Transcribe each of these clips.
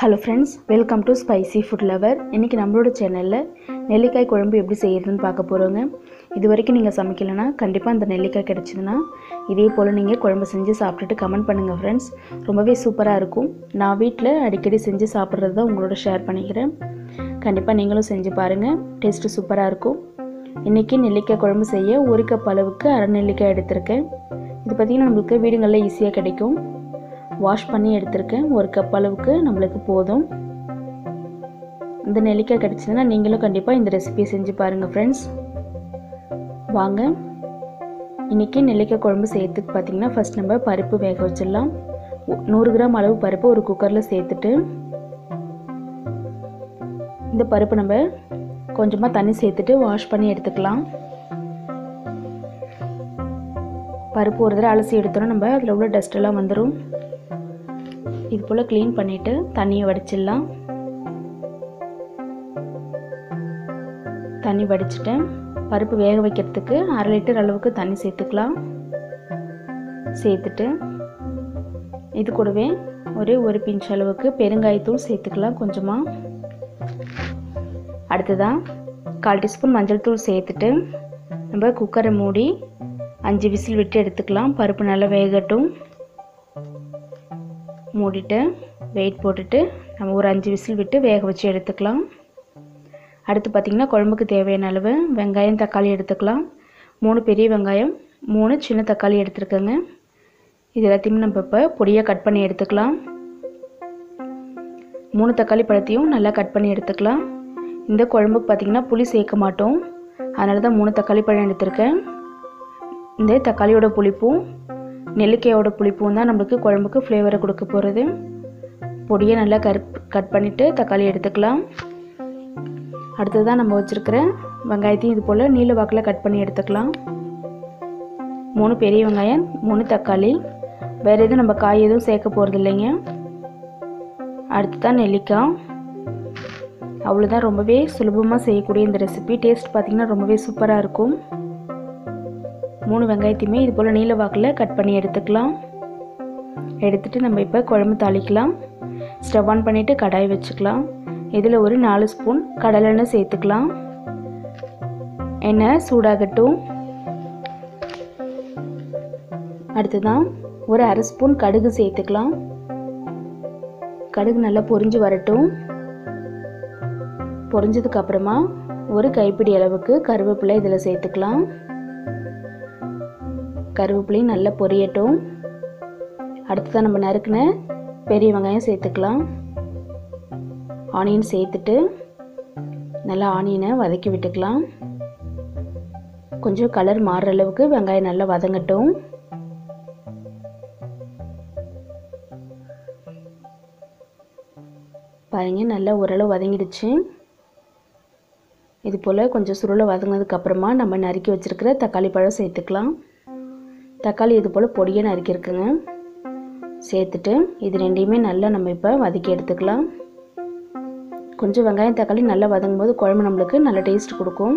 hello friends welcome to spicy food lover இன்றைக்கி நம்மளோட சேனலில் நெல்லிக்காய் குழம்பு எப்படி செய்கிறதுன்னு பார்க்க போகிறோங்க இது வரைக்கும் நீங்கள் சமைக்கலைன்னா கண்டிப்பாக அந்த நெல்லிக்காய் கிடச்சிதுன்னா இதே போல் நீங்கள் குழம்பு செஞ்சு சாப்பிட்டுட்டு கமெண்ட் பண்ணுங்கள் ஃப்ரெண்ட்ஸ் ரொம்பவே சூப்பராக இருக்கும் நான் வீட்டில் அடிக்கடி செஞ்சு சாப்பிட்றது தான் உங்களோட ஷேர் பண்ணிக்கிறேன் கண்டிப்பாக நீங்களும் செஞ்சு பாருங்கள் டேஸ்ட்டு சூப்பராக இருக்கும் இன்றைக்கி நெல்லிக்காய் குழம்பு செய்ய ஒரு கப் அளவுக்கு அரை நெல்லிக்காய் எடுத்திருக்கேன் இது பார்த்திங்கன்னா நம்மளுக்கு வீடுகளில் ஈஸியாக கிடைக்கும் வாஷ் பண்ணி எடுத்திருக்கேன் ஒரு கப் அளவுக்கு நம்மளுக்கு போதும் இந்த நெல்லிக்காய் கிடச்சிதுன்னா நீங்களும் கண்டிப்பாக இந்த ரெசிபியை செஞ்சு பாருங்கள் ஃப்ரெண்ட்ஸ் வாங்க இன்றைக்கி நெல்லிக்காய் குழம்பு செய்யறதுக்கு பார்த்திங்கன்னா ஃபஸ்ட் நம்ம பருப்பு வேக வச்சிடலாம் ஒ- நூறு கிராம் அளவு பருப்பு ஒரு குக்கரில் சேர்த்துட்டு இந்த பருப்பு நம்ம கொஞ்சமாக தண்ணி சேர்த்துட்டு வாஷ் பண்ணி எடுத்துக்கலாம் பருப்பு ஒரு தடவை அலசி எடுத்தோன்னா நம்ம அதில் உள்ள டஸ்ட் எல்லாம் வந்துடும் இது போல் க்ளீன் பண்ணிவிட்டு தண்ணியை வடிச்சிடலாம் தண்ணி வடிச்சிட்டேன் பருப்பு வேக வைக்கிறதுக்கு அரை லிட்டர் அளவுக்கு தண்ணி சேர்த்துக்கலாம் சேர்த்துட்டு இது கூடவே ஒரு ஒரு பிஞ்ச் அளவுக்கு பெருங்காயத்தூள் சேர்த்துக்கலாம் கொஞ்சமாக அடுத்ததாக கால் டீஸ்பூன் மஞ்சள் தூள் சேர்த்துட்டு நம்ம குக்கரை மூடி அஞ்சு விசில் விட்டு எடுத்துக்கலாம் பருப்பு நல்லா வேகட்டும் மூடிட்டு வெயிட் போட்டுட்டு நம்ம ஒரு அஞ்சு விசில் விட்டு வேக வச்சு எடுத்துக்கலாம் அடுத்து பார்த்திங்கன்னா குழம்புக்கு தேவையான அளவு வெங்காயம் தக்காளி எடுத்துக்கலாம் மூணு பெரிய வெங்காயம் மூணு சின்ன தக்காளி எடுத்துருக்கேங்க இது எல்லாத்தையுமே நம்ம இப்போ பொடியாக கட் பண்ணி எடுத்துக்கலாம் மூணு தக்காளி பழத்தையும் நல்லா கட் பண்ணி எடுத்துக்கலாம் இந்த குழம்புக்கு பார்த்திங்கன்னா புளி சேர்க்க மாட்டோம் அதனால தான் மூணு தக்காளி பழம் எடுத்திருக்கேன் இந்த தக்காளியோட புளிப்பும் நெல்லிக்காயோட புளிப்பும் தான் நம்மளுக்கு குழம்புக்கு ஃப்ளேவரை கொடுக்க போகிறது பொடியை நல்லா கருப் கட் பண்ணிவிட்டு தக்காளி எடுத்துக்கலாம் அடுத்ததான் நம்ம வச்சுருக்கிற வெங்காயத்தையும் இது போல் நீல வாக்கில் கட் பண்ணி எடுத்துக்கலாம் மூணு பெரிய வெங்காயம் மூணு தக்காளி வேறு எதுவும் நம்ம காய் எதுவும் சேர்க்க போகிறது இல்லைங்க அடுத்ததான் நெல்லிக்காய் அவ்வளோதான் ரொம்பவே சுலபமாக செய்யக்கூடிய இந்த ரெசிபி டேஸ்ட் பார்த்திங்கன்னா ரொம்பவே சூப்பராக இருக்கும் மூணு வெங்காயத்தையுமே இது போல் நீல வாக்கில் கட் பண்ணி எடுத்துக்கலாம் எடுத்துட்டு நம்ம இப்போ குழம்பு தாளிக்கலாம் ஸ்டவ் ஆன் பண்ணிவிட்டு கடாய் வச்சுக்கலாம் இதில் ஒரு நாலு ஸ்பூன் கடலெண்ணெய் சேர்த்துக்கலாம் எண்ணெய் சூடாகட்டும் அடுத்ததான் ஒரு அரை ஸ்பூன் கடுகு சேர்த்துக்கலாம் கடுகு நல்லா பொரிஞ்சு வரட்டும் பொரிஞ்சதுக்கு அப்புறமா ஒரு கைப்பிடி அளவுக்கு கருவேப்பிலை இதில் சேர்த்துக்கலாம் கருவேப்பிலையும் நல்லா பொரியட்டும் அடுத்ததான் நம்ம நறுக்கின பெரிய வெங்காயம் சேர்த்துக்கலாம் ஆனியன் சேர்த்துட்டு நல்லா ஆனியனை வதக்கி விட்டுக்கலாம் கொஞ்சம் கலர் மாறுற அளவுக்கு வெங்காயம் நல்லா வதங்கட்டும் பாருங்க நல்லா ஓரளவு வதங்கிடுச்சு இது போல் கொஞ்சம் சுருளை வதங்கினதுக்கு அப்புறமா நம்ம நறுக்கி வச்சிருக்கிற தக்காளி பழம் சேர்த்துக்கலாம் தக்காளி இது போல் பொடியை நறுக்கியிருக்குங்க சேர்த்துட்டு இது ரெண்டையுமே நல்லா நம்ம இப்போ வதக்கி எடுத்துக்கலாம் கொஞ்சம் வெங்காயம் தக்காளி நல்லா வதங்கும் போது குழம்பு நம்மளுக்கு நல்ல டேஸ்ட் கொடுக்கும்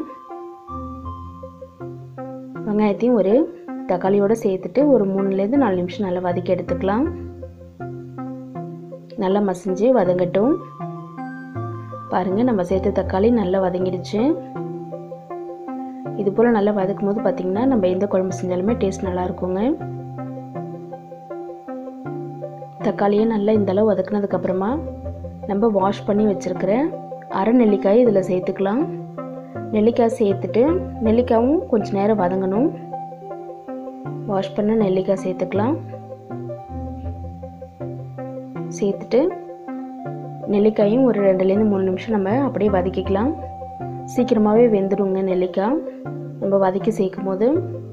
வெங்காயத்தையும் ஒரு தக்காளியோடு சேர்த்துட்டு ஒரு மூணுலேருந்து நாலு நிமிஷம் நல்லா வதக்கி எடுத்துக்கலாம் நல்லா மசிஞ்சு வதங்கட்டும் பாருங்கள் நம்ம சேர்த்த தக்காளி நல்லா வதங்கிடுச்சு இது போல் நல்லா வதக்கும் போது பார்த்திங்கன்னா நம்ம எந்த குழம்பு செஞ்சாலுமே டேஸ்ட் நல்லா இருக்குங்க தக்காளியை நல்லா இந்த அளவு வதக்குனதுக்கப்புறமா நம்ம வாஷ் பண்ணி வச்சுருக்கிற அரை நெல்லிக்காய் இதில் சேர்த்துக்கலாம் நெல்லிக்காய் சேர்த்துட்டு நெல்லிக்காயும் கொஞ்சம் நேரம் வதங்கணும் வாஷ் பண்ண நெல்லிக்காய் சேர்த்துக்கலாம் சேர்த்துட்டு நெல்லிக்காயும் ஒரு ரெண்டுலேருந்து மூணு நிமிஷம் நம்ம அப்படியே வதக்கிக்கலாம் சீக்கிரமாகவே வெந்துடுங்க நெல்லிக்காய் நம்ம வதக்கி சேர்க்கும் போது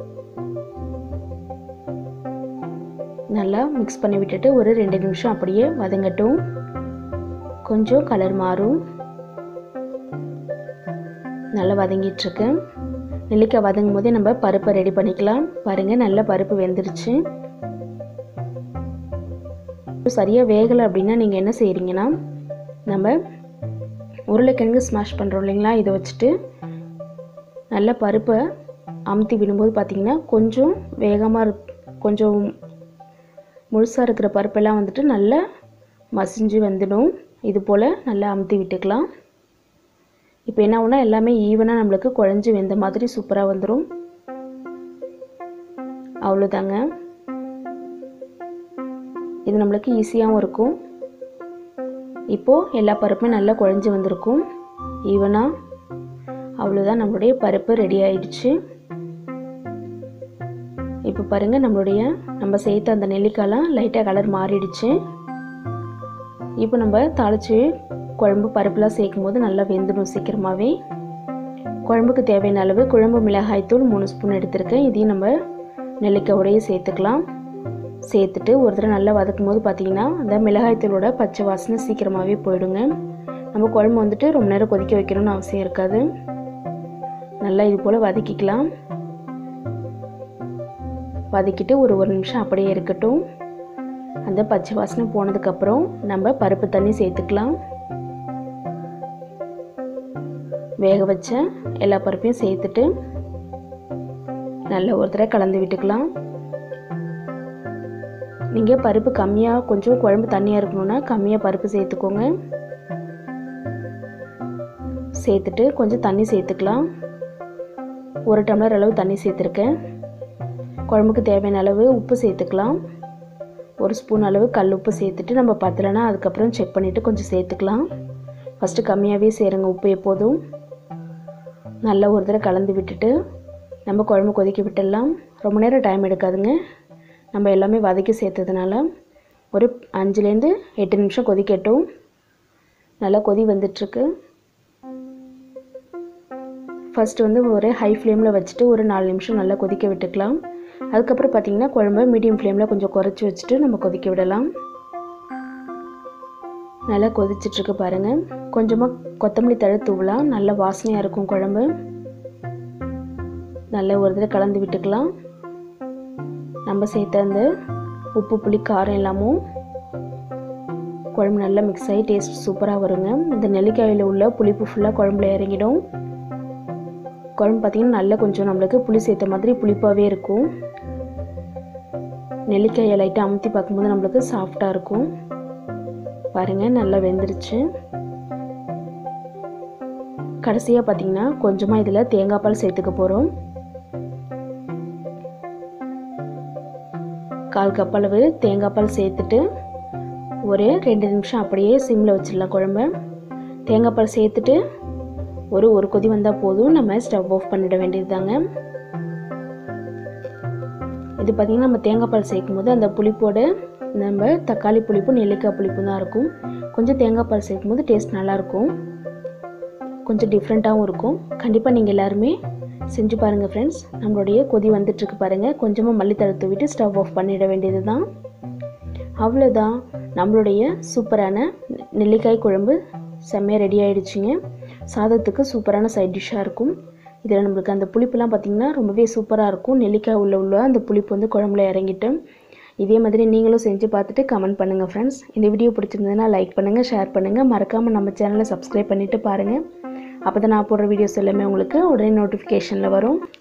நல்லா மிக்ஸ் பண்ணி விட்டுட்டு ஒரு ரெண்டு நிமிஷம் அப்படியே வதங்கட்டும் கொஞ்சம் கலர் மாறும் நல்லா வதங்கிட்டுருக்கு நெல்லிக்காய் வதங்கும் போதே நம்ம பருப்பை ரெடி பண்ணிக்கலாம் பாருங்கள் நல்லா பருப்பு வெந்துருச்சு சரியாக வேகலை அப்படின்னா நீங்கள் என்ன செய்கிறீங்கன்னா நம்ம உருளைக்கிழங்கு ஸ்மாஷ் பண்ணுறோம் இல்லைங்களா இதை வச்சுட்டு நல்லா பருப்பை அமுத்தி விடும்போது பார்த்திங்கன்னா கொஞ்சம் வேகமாக இருக் கொஞ்சம் முழுசாக இருக்கிற பருப்பெல்லாம் வந்துட்டு நல்லா மசிஞ்சு வந்துடும் இது போல் நல்லா அமுத்தி விட்டுக்கலாம் இப்போ என்ன ஆகுனா எல்லாமே ஈவனாக நம்மளுக்கு குழஞ்சி வெந்த மாதிரி சூப்பராக வந்துடும் அவ்வளோதாங்க இது நம்மளுக்கு ஈஸியாகவும் இருக்கும் இப்போது எல்லா பருப்புமே நல்லா குழஞ்சி வந்திருக்கும் ஈவனாக அவ்வளோதான் நம்மளுடைய பருப்பு ரெடி ஆயிடுச்சு இப்போ பாருங்கள் நம்மளுடைய நம்ம சேர்த்த அந்த நெல்லிக்காய்லாம் லைட்டாக கலர் மாறிடுச்சு இப்போ நம்ம தாளித்து குழம்பு பருப்புலாம் சேர்க்கும் போது நல்லா வெந்துடும் சீக்கிரமாகவே குழம்புக்கு தேவையான அளவு குழம்பு மிளகாய்த்தூள் மூணு ஸ்பூன் எடுத்திருக்கேன் இதையும் நம்ம நெல்லிக்காயோடையே சேர்த்துக்கலாம் சேர்த்துட்டு ஒரு தடவை நல்லா வதக்கும் போது பார்த்திங்கன்னா அந்த மிளகாய்த்தூளோட பச்சை வாசனை சீக்கிரமாகவே போயிடுங்க நம்ம குழம்பு வந்துட்டு ரொம்ப நேரம் கொதிக்க வைக்கணும்னு அவசியம் இருக்காது நல்லா இது போல் வதக்கிக்கலாம் வதக்கிட்டு ஒரு ஒரு நிமிஷம் அப்படியே இருக்கட்டும் அந்த பச்சை வாசனை போனதுக்கப்புறம் நம்ம பருப்பு தண்ணி சேர்த்துக்கலாம் வேக வச்ச எல்லா பருப்பையும் சேர்த்துட்டு நல்ல ஒரு தடவை கலந்து விட்டுக்கலாம் நீங்கள் பருப்பு கம்மியாக கொஞ்சம் குழம்பு தண்ணியாக இருக்கணும்னா கம்மியாக பருப்பு சேர்த்துக்கோங்க சேர்த்துட்டு கொஞ்சம் தண்ணி சேர்த்துக்கலாம் ஒரு டம்ளர் அளவு தண்ணி சேர்த்துருக்கேன் குழம்புக்கு தேவையான அளவு உப்பு சேர்த்துக்கலாம் ஒரு ஸ்பூன் அளவு கல் உப்பு சேர்த்துட்டு நம்ம பத்தலைன்னா அதுக்கப்புறம் செக் பண்ணிவிட்டு கொஞ்சம் சேர்த்துக்கலாம் ஃபஸ்ட்டு கம்மியாகவே சேருங்க உப்பு எப்போதும் நல்லா ஒரு தடவை கலந்து விட்டுட்டு நம்ம குழம்பு கொதிக்க விட்டுடலாம் ரொம்ப நேரம் டைம் எடுக்காதுங்க நம்ம எல்லாமே வதக்கி சேர்த்ததுனால ஒரு அஞ்சுலேருந்து எட்டு நிமிஷம் கொதிக்கட்டும் நல்லா கொதி வந்துட்டுருக்கு ஃபஸ்ட்டு வந்து ஒரு ஹை ஃப்ளேமில் வச்சுட்டு ஒரு நாலு நிமிஷம் நல்லா கொதிக்க விட்டுக்கலாம் அதுக்கப்புறம் பார்த்திங்கன்னா குழம்ப மீடியம் ஃப்ளேமில் கொஞ்சம் குறைச்சி வச்சுட்டு நம்ம கொதிக்க விடலாம் நல்லா கொதிச்சிட்ருக்கு பாருங்கள் கொஞ்சமாக கொத்தமல்லி தழை தூவலாம் நல்ல வாசனையாக இருக்கும் குழம்பு நல்லா ஒரு தடவை கலந்து விட்டுக்கலாம் நம்ம சேர்த்த அந்த உப்பு புளி காரம் எல்லாமும் குழம்பு நல்லா மிக்ஸ் ஆகி டேஸ்ட் சூப்பராக வருங்க இந்த நெல்லிக்காயில் உள்ள புளிப்பு ஃபுல்லாக குழம்புல இறங்கிடும் குழம்பு பார்த்திங்கன்னா நல்லா கொஞ்சம் நம்மளுக்கு புளி சேர்த்த மாதிரி புளிப்பாகவே இருக்கும் நெல்லிக்காயை லைட்டாக அமுத்தி பார்க்கும்போது நம்மளுக்கு சாஃப்டாக இருக்கும் பாருங்கள் நல்லா வெந்துருச்சு கடைசியாக பார்த்திங்கன்னா கொஞ்சமாக இதில் தேங்காய் பால் சேர்த்துக்க போகிறோம் கால் கப் அளவு தேங்காய் பால் சேர்த்துட்டு ஒரு ரெண்டு நிமிஷம் அப்படியே சிம்மில் வச்சிடலாம் குழம்ப தேங்காய் பால் சேர்த்துட்டு ஒரு ஒரு கொதி வந்தால் போதும் நம்ம ஸ்டவ் ஆஃப் பண்ணிட வேண்டியது தாங்க இது பார்த்திங்கன்னா நம்ம தேங்காய் பால் சேர்க்கும் போது அந்த புளிப்போட நம்ம தக்காளி புளிப்பும் நெல்லிக்காய் புளிப்பும் தான் இருக்கும் கொஞ்சம் தேங்காய் பால் சேர்க்கும் போது டேஸ்ட் நல்லாயிருக்கும் கொஞ்சம் டிஃப்ரெண்ட்டாகவும் இருக்கும் கண்டிப்பாக நீங்கள் எல்லாருமே செஞ்சு பாருங்கள் ஃப்ரெண்ட்ஸ் நம்மளுடைய கொதி வந்துட்டுருக்கு பாருங்கள் கொஞ்சமாக மல்லித்தழை தூவிட்டு ஸ்டவ் ஆஃப் பண்ணிட வேண்டியது தான் அவ்வளோதான் நம்மளுடைய சூப்பரான நெல்லிக்காய் குழம்பு செம்மையாக ரெடி ஆகிடுச்சிங்க சாதத்துக்கு சூப்பரான சைட் டிஷ்ஷாக இருக்கும் இதில் நம்மளுக்கு அந்த புளிப்புலாம் பார்த்திங்கன்னா ரொம்பவே சூப்பராக இருக்கும் நெல்லிக்காய் உள்ள உள்ள அந்த புளிப்பு வந்து குழம்புல இறங்கிட்டு இதே மாதிரி நீங்களும் செஞ்சு பார்த்துட்டு கமெண்ட் பண்ணுங்கள் ஃப்ரெண்ட்ஸ் இந்த வீடியோ பிடிச்சிருந்ததுன்னா லைக் பண்ணுங்கள் ஷேர் பண்ணுங்கள் மறக்காமல் நம்ம சேனலை சப்ஸ்கிரைப் பண்ணிவிட்டு பாருங்கள் அப்போ தான் நான் போடுற வீடியோஸ் எல்லாமே உங்களுக்கு உடனே நோட்டிஃபிகேஷனில் வரும்